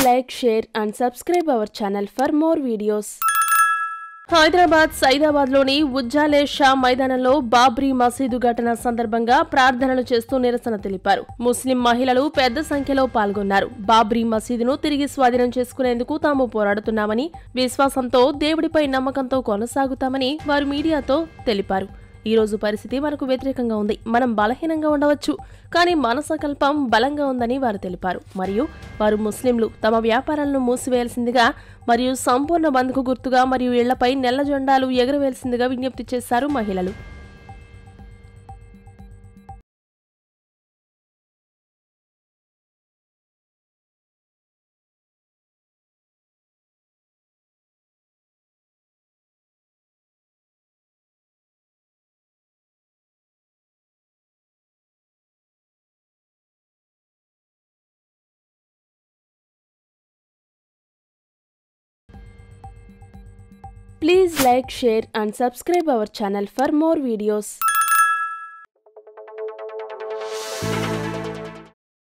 like, share, and subscribe our channel for more videos. Hyderabad సైదాబాద్లోని ఉజ్జాలే Shah మైదానంలో బాబ్రీ మసీదు ఘటన సందర్భంగా ప్రార్థనలు చేస్తూ నిరసన తెలిపారు ముస్లిం మహిళలు పెద్ద సంఖ్యలో పాల్గొన్నారు బాబ్రీ మసీదును తిరిగి స్వాధీనం చేసుకునేందుకు తాము పోరాడుతున్నామని విశ్వాసంతో దేవుడిపై నమ్మకంతో కొనసాగుతామని వారు మీడియాతో తెలిపారు ఈ రోజు పరిస్థితి మనకు వ్యతిరేకంగా ఉంది మనం బలహీనంగా ఉండవచ్చు కానీ మన సంకల్పం బలంగా ఉందని వారు తెలిపారు మరియు వారు ముస్లింలు తమ వ్యాపారాలను మూసివేయాల్సిందిగా మరియు సంపూర్ణ బంద్కు గుర్తుగా మరియు ఇళ్లపై నెల్ల జెండాలు ఎగరవేయాల్సిందిగా విజ్ఞప్తి చేశారు మహిళలు Please like, share and subscribe our channel for more videos.